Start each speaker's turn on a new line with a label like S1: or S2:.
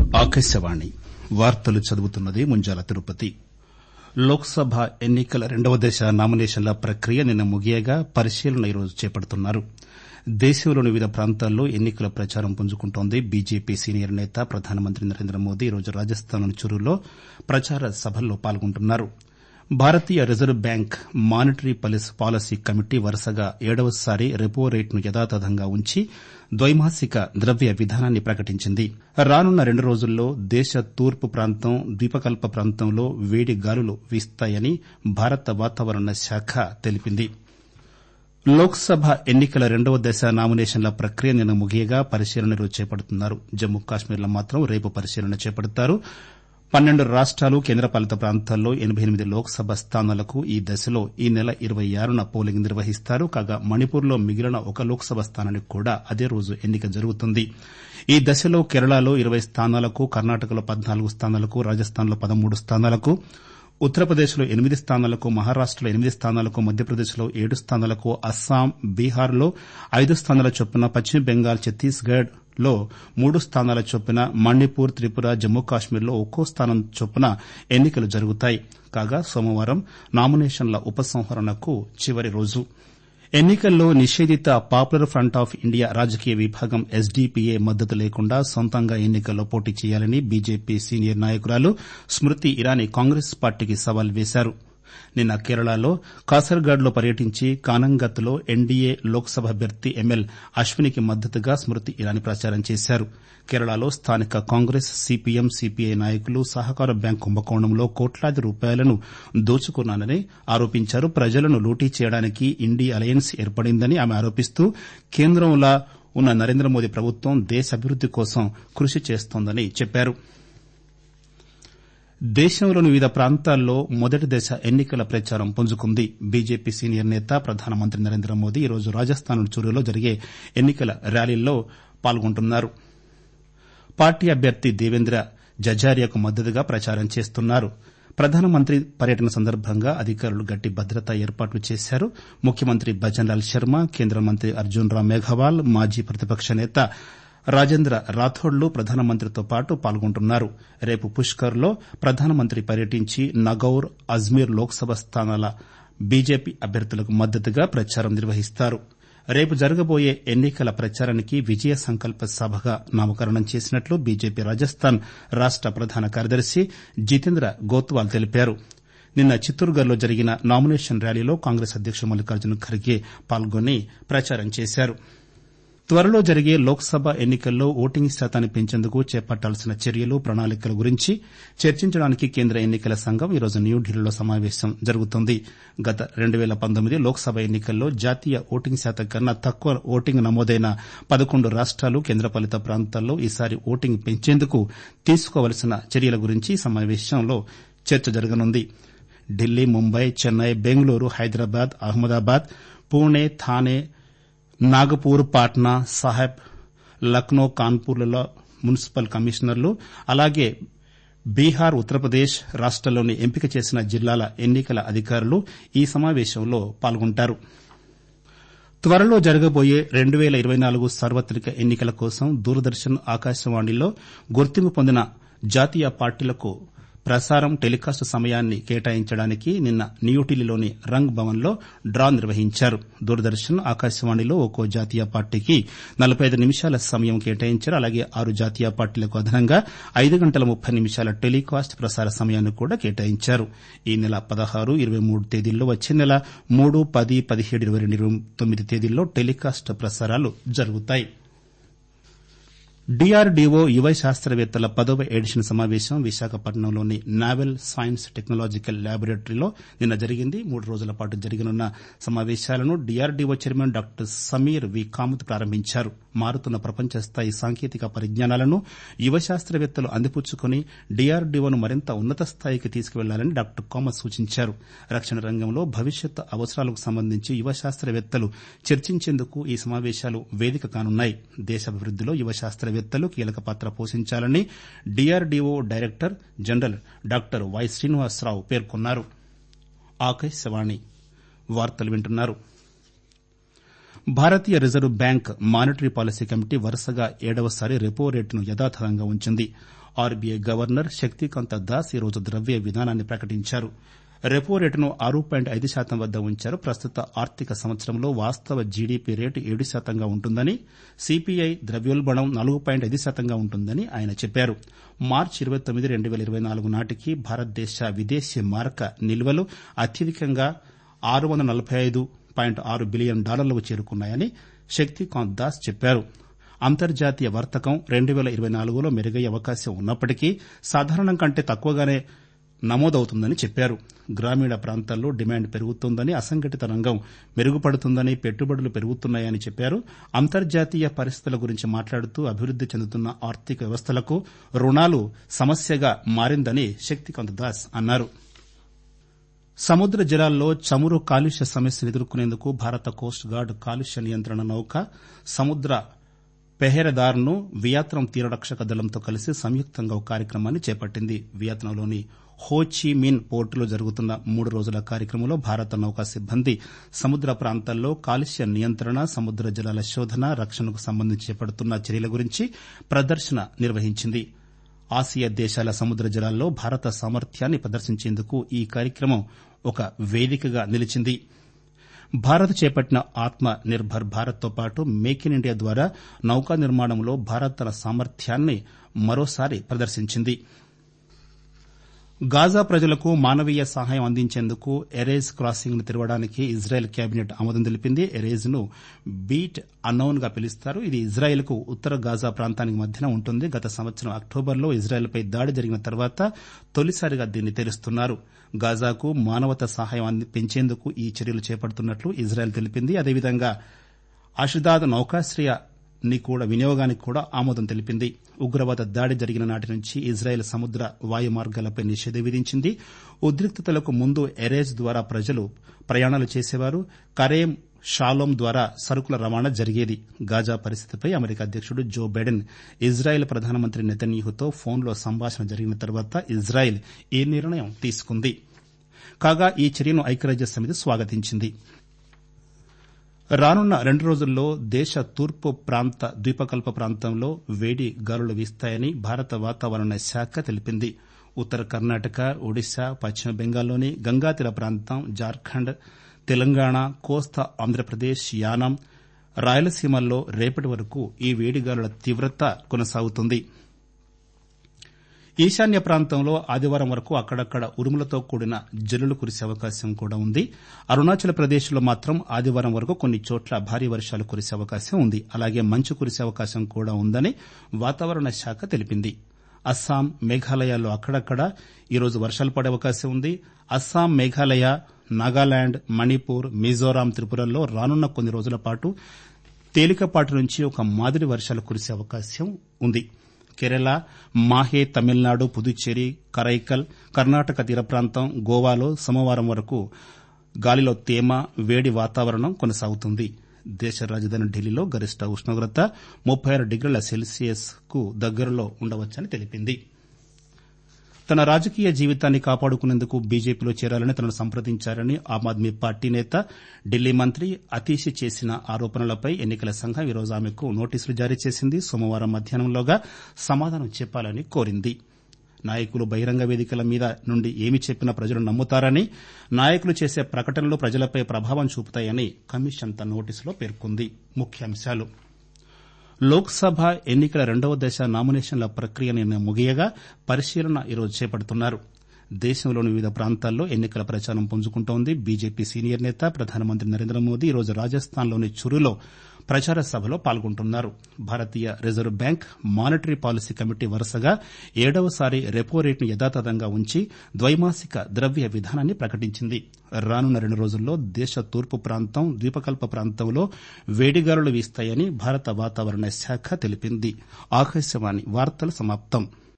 S1: ఆకాశవాణి వార్తలు చదువుతున్నది ముంజాల తిరుపతి లోక్ సభ ఎన్ని కల రెండవ దశ నామినేషన్ల ప్రక్రియ నిన్న ముగియగా పరిశీలన ఈరోజు చేపడుతున్నారు దేశంలోని వివిధ ప్రాంతాల్లో ఎన్ని కల ప్రచారం పుంజుకుంటోంది బీజేపీ సీనియర్ నేత ప్రధానమంత్రి నరేంద్ర మోదీ ఈరోజు రాజస్థాన్లోని చురూలో ప్రచార సభల్లో పాల్గొంటున్నారు భారతీయ Reserve Bank monetary policy committee వరుసగా ఏడవసారి రెపో రేటును యథాతథంగా ఉంచి ద్వైమాసిక ద్రవ్య విధానాన్ని ప్రకటించింది రానున్న రెండు రోజుల్లో దేశ తూర్పు ప్రాంతం ద్వీపకల్ప ప్రాంతంలో వేడి గాలులు వీస్తాయని భారత వాతావరణ శాఖ తెలిపింది లోక్ సభ ఎన్ని కల రెండవ దశ నామినేషన్ల ప్రక్రియ నిన్న ముగియగా పరిశీలన ఈరోజు చేపడుతున్నారు జమ్మూ కాశ్మీర్లో మాత్రం రేపు పరిశీలన చేపడతారు పన్నెండు రాష్టాలు కేంద్రపాలిత ప్రాంతాల్లో ఎనబై ఎనిమిది లోక్ సభ స్థానాలకు ఈ దశలో ఈ నెల ఇరవై ఆరున పోలింగ్ నిర్వహిస్తారు కాగా మణిపూర్లో మిగిలిన ఒక లోక్ సభ స్థానానికి కూడా అదే రోజు ఎన్నిక జరుగుతుంది ఈ దశలో కేరళలో ఇరవై స్థానాలకు కర్ణాటకలో పద్నాలుగు స్థానాలకు రాజస్థాన్లో పదమూడు స్థానాలకు ఉత్తరప్రదేశ్లో ఎనిమిది స్థానాలకు మహారాష్టలో ఎనిమిది స్థానాలకు మధ్యప్రదేశ్లో ఏడు స్థానాలకు అస్సాం బీహార్లో ఐదు స్థానాల చొప్పున పశ్చిమ బెంగాల్ ఛత్తీస్గఢ్ లో మూడు స్థానాల చొప్పున మణిపూర్ త్రిపుర జమ్మూ కాశ్మీర్లో ఒక్కో స్థానం చొప్పున ఎన్నికలు జరుగుతాయి కాగా సోమవారం నామినేషన్ల ఉపసంహరణకు చివరి రోజు ఎన్నికల్లో నిషేధిత పాపులర్ ఫ్రంట్ ఆఫ్ ఇండియా రాజకీయ విభాగం ఎస్డీపీఏ మద్దతు లేకుండా సొంతంగా ఎన్నికల్లో పోటీ చేయాలని బీజేపీ సీనియర్ నాయకురాలు స్మృతి ఇరానీ కాంగ్రెస్ పార్టీకి సవాల్ వేశారు నిన్న కేరళలో కాసర్గాడ్లో పర్యటించి కానంగత్ లో ఎన్డీఏ లోక్ సభ అభ్యర్థి ఎంఎల్ అశ్వినికి మద్దతుగా స్మృతి ఇరానీ ప్రచారం చేశారు కేరళలో స్థానిక కాంగ్రెస్ సీపీఎం సీపీఐ నాయకులు సహకార బ్యాంకు కుంభకోణంలో కోట్లాది రూపాయలను దోచుకున్నారని ఆరోపించారు ప్రజలను లూటీ చేయడానికి ఇండీ అలయన్స్ ఏర్పడిందని ఆమె ఆరోపిస్తూ కేంద్రంలో ఉన్న నరేంద్ర మోదీ ప్రభుత్వం దేశ అభివృద్ది కోసం కృషి చేస్తోందని చెప్పారు దేశంలోని వివిధ ప్రాంతాల్లో మొదటి దశ ఎన్నికల ప్రచారం పుంజుకుంది బీజేపీ సీనియర్ నేత ప్రధానమంత్రి నరేంద్ర మోదీ ఈరోజు రాజస్థాన్ చురూలో జరిగే ఎన్నికల ర్యాలీల్లో పాల్గొంటున్నారు పార్టీ అభ్యర్థి దేవేంద్ర జజారియాకు మద్దతుగా ప్రచారం చేస్తున్నారు ప్రధానమంత్రి పర్యటన సందర్భంగా అధికారులు గట్టి భద్రతా ఏర్పాట్లు చేశారు ముఖ్యమంత్రి భజన్లాల్ శర్మ కేంద్ర మంత్రి అర్జున్ రామ్ మేఘవాల్ మాజీ ప్రతిపక్ష నేత రాజేంద్ర రాథోడ్లు ప్రధానమంత్రితో పాటు పాల్గొంటున్నారు రేపు పుష్కర్లో ప్రధానమంత్రి పర్యటించి నగౌర్ అజ్మీర్ లోక్సభ స్థానాల బీజేపీ అభ్యర్థులకు మద్దతుగా ప్రచారం నిర్వహిస్తారు రేపు జరగబోయే ఎన్నికల ప్రచారానికి విజయ సంకల్ప సభగా నామకరణం చేసినట్లు బీజేపీ రాజస్థాన్ రాష్ట ప్రధాన కార్యదర్శి జితేంద్ర గోత్వాల్ తెలిపారు నిన్న చిత్తూర్గఢ్లో జరిగిన నామినేషన్ ర్యాలీలో కాంగ్రెస్ అధ్యకుడు మల్లికార్జున ఖర్గే పాల్గొని ప్రచారం చేశారు త్వరలో జరిగే లోక్సభ ఎన్నికల్లో ఓటింగ్ శాతాన్ని పెంచేందుకు చేపట్టాల్సిన చర్యలు ప్రణాళికల గురించి చర్చించడానికి కేంద్ర ఎన్నికల సంఘం ఈరోజు న్యూఢిల్లీలో సమావేశం జరుగుతోంది గత రెండు పేల పంతొమ్మిది లోక్సభ ఎన్నికల్లో జాతీయ ఓటింగ్ శాతం కన్నా తక్కువ ఓటింగ్ నమోదైన పదకొండు రాష్టాలు కేంద్రపాలిత ప్రాంతాల్లో ఈసారి ఓటింగ్ పెంచేందుకు తీసుకోవలసిన చర్యల గురించి ఈ సమావేశంలో చర్చ జరగనుంది ఢిల్లీ ముంబై చెన్నై బెంగళూరు హైదరాబాద్ అహ్మదాబాద్ పూణె థానే నాగపూర్ పాట్నా సాహెబ్ లక్నో కాన్పూర్లలో మున్సిపల్ కమిషనర్లు అలాగే బీహార్ ఉత్తరప్రదేశ్ రాష్టాల్లోని ఎంపిక చేసిన జిల్లాల ఎన్నికల అధికారులు ఈ సమావేశంలో పాల్గొంటారు త్వరలో జరగబోయే రెండు పేల ఇరవై నాలుగు సార్వత్రిక ఎన్నికల కోసం దూరదర్శన్ ఆకాశవాణిలో గుర్తింపు పొందిన జాతీయ పార్టీలకు ప్రసారం టెలికాస్ట్ సమయాన్ని కేటాయించడానికి నిన్న న్యూఢిల్లీలోని రంగ్ భవన్లో డ్రా నిర్వహించారు దూరదర్శన్ ఆకాశవాణిలో ఒక్కో జాతీయ పార్టీకి నలబై ఐదు నిమిషాల సమయం కేటాయించారు అలాగే ఆరు జాతీయ పార్టీలకు అదనంగా ఐదు గంటల ముప్పై నిమిషాల టెలికాస్ట్ ప్రసార సమయాన్ని కూడా కేటాయించారు ఈ నెల పదహారు ఇరవై మూడు తేదీల్లో వచ్చే నెల మూడు పది పదిహేడు ఇరవై రెండు ఇరవై తొమ్మిది తేదీల్లో టెలికాస్ట్ ప్రసారాలు జరుగుతాయి డీఆర్డీఓ యువ శాస్త్రవేత్తల పదవ ఎడిషన్ సమావేశం విశాఖపట్నంలోని నావెల్ సైన్స్ టెక్నాలజికల్ ల్యాబొరేటరీలో నిన్న జరిగింది మూడు రోజుల పాటు జరగనున్న సమావేశాలను DRDO chairman doctor Sameer V Kamat ప్రారంభించారు మారుతున్న ప్రపంచ స్థాయి సాంకేతిక పరిజ్ఞానాలను యువ శాస్త్రవేత్తలు అందిపుచ్చుకుని డీఆర్డీఓను మరింత ఉన్నత స్థాయికి తీసుకువెళ్లాలని డాక్టర్ కామత్ సూచించారు రక్షణ రంగంలో భవిష్యత్ అవసరాలకు సంబంధించి యువ శాస్త్రవేత్తలు చర్చించేందుకు ఈ సమావేశాలు వేదిక కానున్నాయి దేశాభివృద్దిలో యువ శాస్త్రవేత్తలు కీలక పాత్ర పోషించాలని DRDO director general doctor Y Srinivasa Rao పేర్కొన్నారు భారతీయ Reserve Bank monetary policy committee వరుసగా ఏడవసారి రెపో రేటును యథాతథంగా ఉంచింది ఆర్బీఐ గవర్నర్ శక్తికాంత దాస్ ఈరోజు ద్రవ్య విధానాన్ని ప్రకటించారు రెపో రేటును ఆరు పాయింట్ ఐదు శాతం వద్ద ఉంచారు ప్రస్తుత ఆర్థిక సంవత్సరంలో వాస్తవ జీడీపీ రేటు ఏడు శాతంగా ఉంటుందని సీపీఐ ద్రవ్యోల్బణం నాలుగు పాయింట్ ఐదు శాతంగా ఉంటుందని ఆయన చెప్పారు మార్చి ఇరవై తొమ్మిది రెండు వేల ఇరవై నాలుగు నాటికి భారతదేశ విదేశీ మారక నిల్వలు అత్యధికంగా ఆరు వందల నలభై ఐదు పాయింట్ ఆరు బిలియన్ డాలర్లకు చేరుకున్నాయని శక్తికాంత్ దాస్ చెప్పారు అంతర్జాతీయ వర్తకం రెండు వేల ఇరవై నాలుగులో మెరుగయ్యే అవకాశం ఉన్నప్పటికీ సాధారణం కంటే తక్కువగానే నమోదవుతుందని చెప్పారు గ్రామీణ ప్రాంతాల్లో డిమాండ్ పెరుగుతోందని అసంఘటిత రంగం మెరుగుపడుతుందని పెట్టుబడులు పెరుగుతున్నాయని చెప్పారు అంతర్జాతీయ పరిస్థితుల గురించి మాట్లాడుతూ అభివృద్ది చెందుతున్న ఆర్థిక వ్యవస్థలకు రుణాలు సమస్యగా మారిందని శక్తికాంత్ దాస్ అన్నారు సముద్ర జలాల్లో చమురు కాలుష్య సమస్యను ఎదుర్కొనేందుకు భారత కోస్ట్ గార్డ్ కాలుష్య నియంత్రణ నౌక సముద్ర పెహరెదార్ను వియత్నాం తీరరక్షక దళంతో కలిసి సంయుక్తంగా ఒక కార్యక్రమాన్ని చేపట్టింది వియత్నాంలోని హోచి మిన్ పోర్టులో జరుగుతున్న మూడు రోజుల కార్యక్రమంలో భారత నౌకా సిబ్బంది సముద్ర ప్రాంతాల్లో కాలుష్య నియంత్రణ సముద్ర జలాల శోధన రక్షణకు సంబంధించి చేపడుతున్న చర్యల గురించి ప్రదర్శన నిర్వహించింది ఆసియా దేశాల సముద్ర జలాల్లో భారత సామర్థ్యాన్ని ప్రదర్శించేందుకు ఈ కార్యక్రమం ఒక వేదికగా నిలిచింది భారత్ చేపట్టిన ఆత్మ నిర్భర్ భారత్ తో పాటు మేక్ ఇన్ ఇండియా ద్వారా నౌకా నిర్మాణంలో భారత్ తన సామర్థ్యాన్ని మరోసారి ప్రదర్శించింది గాజా ప్రజలకు మానవీయ సహాయం అందించేందుకు ఎరేజ్ క్రాసింగ్ ను తెరవడానికి ఇజ్రాయెల్ కేబినెట్ ఆమోదం తెలిపింది ఎరేజ్ ను బీట్ అన్నౌన్ గా పిలుస్తారు ఇది ఇజ్రాయెల్ కు ఉత్తర గాజా ప్రాంతానికి మధ్యన ఉంటుంది గత సంవత్సరం అక్టోబర్లో ఇజ్రాయెల్ పై దాడి జరిగిన తర్వాత తొలిసారిగా దీన్ని తెరుస్తున్నారు గాజాకు మానవతా సహాయం పెంచేందుకు ఈ చర్యలు చేపడుతున్నట్లు ఇజ్రాయెల్ తెలిపింది అదేవిధంగా అషుదాద్ నౌకాశ్రయ ని కూడా వినియోగానికి కూడా ఆమోదం తెలిపింది ఉగ్రవాద దాడి జరిగిన నాటి నుంచి ఇజ్రాయెల్ సముద్ర వాయు మార్గాలపై నిషేధం విధించింది ఉద్రిక్తతలకు ముందు ఎరేజ్ ద్వారా ప్రజలు ప్రయాణాలు చేసేవారు కరేం షాలోం ద్వారా సరుకుల రవాణా జరిగేది గాజా పరిస్థితిపై అమెరికా అధ్యకుడు జో బైడెన్ ఇజ్రాయెల్ ప్రధానమంత్రి నెతన్యాహుతో ఫోన్లో సంభాషణ జరిగిన తర్వాత ఇజ్రాయెల్ ఈ నిర్ణయం తీసుకుంది కాగా ఈ చర్యను ఐక్యరాజ్య సమితి స్వాగతించింది రానున్న రెండు రోజుల్లో దేశ తూర్పు ప్రాంత ద్వీపకల్ప ప్రాంతంలో వేడి గాలులు వీస్తాయని భారత వాతావరణ శాఖ తెలిపింది ఉత్తర కర్ణాటక ఒడిశా పశ్చిమ బెంగాల్లోని గంగాతీర ప్రాంతం జార్ఖండ్ తెలంగాణ కోస్తా ఆంధ్రప్రదేశ్ యానాం రాయలసీమల్లో రేపటి వరకు ఈ వేడిగాలుల తీవ్రత కొనసాగుతుంది ఈశాన్య ప్రాంతంలో ఆదివారం వరకు అక్కడక్కడ ఉరుములతో కూడిన జల్లులు కురిసే అవకాశం కూడా ఉంది అరుణాచల్ ప్రదేశ్లో మాత్రం ఆదివారం వరకు కొన్ని చోట్ల భారీ వర్షాలు కురిసే అవకాశం ఉంది అలాగే మంచు కురిసే అవకాశం కూడా ఉందని వాతావరణ శాఖ తెలిపింది అస్సాం మేఘాలయాల్లో అక్కడక్కడ ఈరోజు వర్షాలు పడే అవకాశం ఉంది అస్సాం మేఘాలయ నాగాలాండ్ మణిపూర్ మిజోరాం త్రిపురల్లో రానున్న కొన్ని రోజుల పాటు తేలికపాటి నుంచి ఒక మాదిరి వర్షాలు కురిసే అవకాశం ఉంది కేరళ మాహే తమిళనాడు పుదుచ్చేరి కరైకల్ కర్ణాటక తీర ప్రాంతం గోవాలో సోమవారం వరకు గాలిలో తేమ వేడి వాతావరణం కొనసాగుతుంది దేశ రాజధాని ఢిల్లీలో గరిష్ట ఉష్ణోగ్రత ముప్పై ఆరు డిగ్రీల సెల్సియస్ కు దగ్గరలో ఉండవచ్చని తెలిపింది తన రాజకీయ జీవితాన్ని కాపాడుకునేందుకు బీజేపీలో చేరాలని తనను సంప్రదించారని ఆమ్ ఆద్మీ పార్టీ నేత ఢిల్లీ మంత్రి అతీష్ చేసిన ఆరోపణలపై ఎన్నికల సంఘం ఈరోజు ఆమెకు నోటీసులు జారీ చేసింది సోమవారం మధ్యాహ్నంలోగా సమాధానం చెప్పాలని కోరింది నాయకులు బహిరంగ వేదికల మీద నుండి ఏమి చెప్పినా ప్రజలు నమ్ముతారని నాయకులు చేసే ప్రకటనలు ప్రజలపై ప్రభావం చూపుతాయని కమిషన్ తన నోటీసులో పేర్కొంది ముఖ్యాంశాలు లోక్సభ ఎన్నికల రెండవ దశ నామినేషన్ల ప్రక్రియ నిన్న ముగియగా పరిశీలన ఈరోజు చేపడుతున్నారు దేశంలోని వివిధ ప్రాంతాల్లో ఎన్నికల ప్రచారం పుంజుకుంటోంది బీజేపీ సీనియర్ నేత ప్రధానమంత్రి నరేంద్ర మోదీ ఈరోజు రాజస్థాన్లోని చురులో ప్రచార సభలో పాల్గొంటున్నారు భారతీయ Reserve Bank monetary policy committee వరుసగా ఏడవసారి రెపో రేటును యథాతథంగా ఉంచి ద్వైమాసిక ద్రవ్య విధానాన్ని ప్రకటించింది రానున్న రెండు రోజుల్లో దేశ తూర్పు ప్రాంతం ద్వీపకల్ప ప్రాంతంలో వేడిగాలులు వీస్తాయని భారత వాతావరణ శాఖ తెలిపింది ఆకాశవాణి వార్తలు సమాప్తం